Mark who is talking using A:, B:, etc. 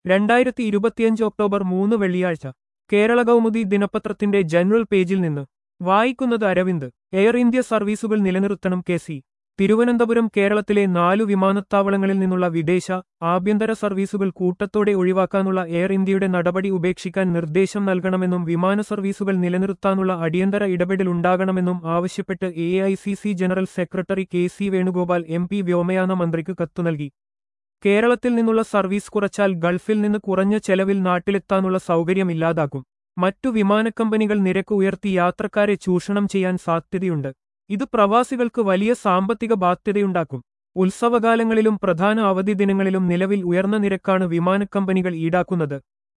A: രണ്ടായിരത്തി ഇരുപത്തിയഞ്ച് ഒക്ടോബർ മൂന്ന് വെള്ളിയാഴ്ച കേരള കൗമുദി ദിനപത്രത്തിന്റെ ജനറൽ പേജിൽ നിന്ന് വായിക്കുന്നത് അരവിന്ദ് എയർ ഇന്ത്യ സർവീസുകൾ നിലനിർത്തണം കെ സി തിരുവനന്തപുരം കേരളത്തിലെ നാലു വിമാനത്താവളങ്ങളിൽ നിന്നുള്ള വിദേശ ആഭ്യന്തര സർവീസുകൾ കൂട്ടത്തോടെ ഒഴിവാക്കാനുള്ള എയർ ഇന്ത്യയുടെ നടപടി ഉപേക്ഷിക്കാൻ നിർദ്ദേശം നൽകണമെന്നും വിമാന സർവീസുകൾ നിലനിർത്താനുള്ള അടിയന്തര ഇടപെടൽ ഉണ്ടാകണമെന്നും ആവശ്യപ്പെട്ട് A general secretary K C Venugopal M P വ്യോമയാന മന്ത്രിക്ക് കത്തു നൽകി കേരളത്തിൽ നിന്നുള്ള സർവീസ് കുറച്ചാൽ ഗൾഫിൽ നിന്ന് കുറഞ്ഞ ചെലവിൽ നാട്ടിലെത്താനുള്ള സൗകര്യം ഇല്ലാതാക്കും മറ്റു വിമാനക്കമ്പനികൾ നിരക്ക് ഉയർത്തി യാത്രക്കാരെ ചൂഷണം ചെയ്യാൻ സാധ്യതയുണ്ട് ഇത് പ്രവാസികൾക്ക് വലിയ സാമ്പത്തിക ബാധ്യതയുണ്ടാക്കും ഉത്സവകാലങ്ങളിലും പ്രധാന അവധി ദിനങ്ങളിലും നിലവിൽ ഉയർന്ന നിരക്കാണ് വിമാനക്കമ്പനികൾ ഈടാക്കുന്നത്